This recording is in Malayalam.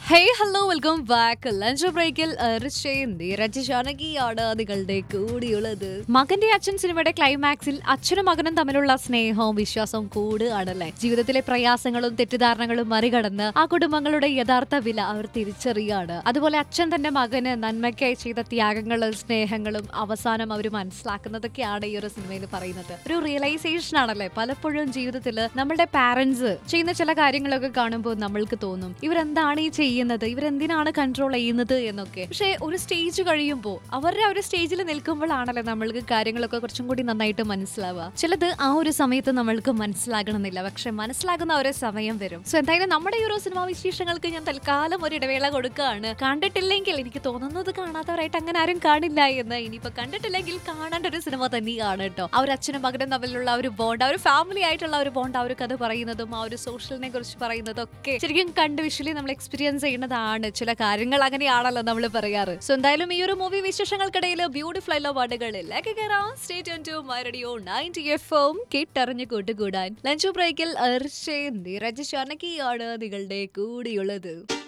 hey hello welcome back lunch ബ്രേക്കിൽ നീരജ് ജാനകിയാണ് നിങ്ങളുടെ കൂടിയുള്ളത് മകന്റെ അച്ഛൻ സിനിമയുടെ ക്ലൈമാക്സിൽ അച്ഛനും മകനും തമ്മിലുള്ള സ്നേഹവും വിശ്വാസവും കൂടുകയാണല്ലേ ജീവിതത്തിലെ പ്രയാസങ്ങളും തെറ്റിദ്ധാരണകളും മറികടന്ന് ആ കുടുംബങ്ങളുടെ യഥാർത്ഥ വില അവർ തിരിച്ചറിയാണ് അതുപോലെ അച്ഛൻ തന്റെ മകന് നന്മയ്ക്കായി ചെയ്ത ത്യാഗങ്ങളും സ്നേഹങ്ങളും അവസാനം അവർ മനസ്സിലാക്കുന്നതൊക്കെയാണ് ഈ ഒരു സിനിമയിൽ പറയുന്നത് ഒരു റിയലൈസേഷൻ ആണല്ലേ പലപ്പോഴും ജീവിതത്തിൽ നമ്മുടെ പാരന്റ്സ് ചെയ്യുന്ന ചില കാര്യങ്ങളൊക്കെ കാണുമ്പോൾ നമ്മൾക്ക് തോന്നും ഇവരെന്താണ് ഈ ചെയ്യുന്നത് ഇവരെന്തിനാണ് കൺട്രോൾ ചെയ്യുന്നത് എന്നൊക്കെ പക്ഷേ ഒരു സ്റ്റേജ് കഴിയുമ്പോൾ അവരുടെ ആ ഒരു സ്റ്റേജിൽ നിൽക്കുമ്പോഴാണല്ലോ നമ്മൾക്ക് കാര്യങ്ങളൊക്കെ കുറച്ചും കൂടി നന്നായിട്ട് മനസ്സിലാവുക ചിലത് ആ ഒരു സമയത്ത് നമ്മൾക്ക് മനസ്സിലാകണമെന്നില്ല പക്ഷെ മനസ്സിലാകുന്ന ഒരു സമയം വരും സോ എന്തായാലും നമ്മുടെ ഈ ഒരു സിനിമാ വിശേഷങ്ങൾക്ക് ഞാൻ തൽക്കാലം ഒരു ഇടവേള കൊടുക്കുകയാണ് കണ്ടിട്ടില്ലെങ്കിൽ എനിക്ക് തോന്നുന്നത് കാണാത്തവരായിട്ട് അങ്ങനെ ആരും കാണില്ല എന്ന് ഇനിയിപ്പോ കണ്ടിട്ടില്ലെങ്കിൽ കാണേണ്ട ഒരു സിനിമ തന്നെയാണ് കേട്ടോ ആ ഒരു അച്ഛനും മകനും തമ്മിലുള്ള ആ ഒരു ബോണ്ട് ആ ഒരു ഫാമിലി ആയിട്ടുള്ള ആ ഒരു ബോണ്ട് ആ ഒരു കഥ പറയുന്നതും ആ ഒരു സോഷ്യലിനെ കുറിച്ച് പറയുന്നതും ഒക്കെ ശരിക്കും കണ്ട് വിഷ്വലി നമ്മൾ എക്സ്പീരിയൻസ് ചെയ്യുന്നതാണ് ചില കാര്യങ്ങൾ അങ്ങനെയാണല്ലോ നമ്മൾ പറയാറ് സോ എന്തായാലും ഈ ഒരു മൂവി വിശേഷങ്ങൾക്കിടയിൽ ബ്യൂട്ടിഫുൾ ആയിട്ടുള്ള പാട്ടുകളിലേക്ക് കയറാം stay tuned to my radio ninety F M കേട്ടറിഞ്ഞ് കൂട്ടുകൂടാൻ ലഞ്ച് ബ്രേക്കിൽ അർഷേ നിരജ് ഷാനകിയാണ് നിങ്ങളുടെ കൂടിയുള്ളത്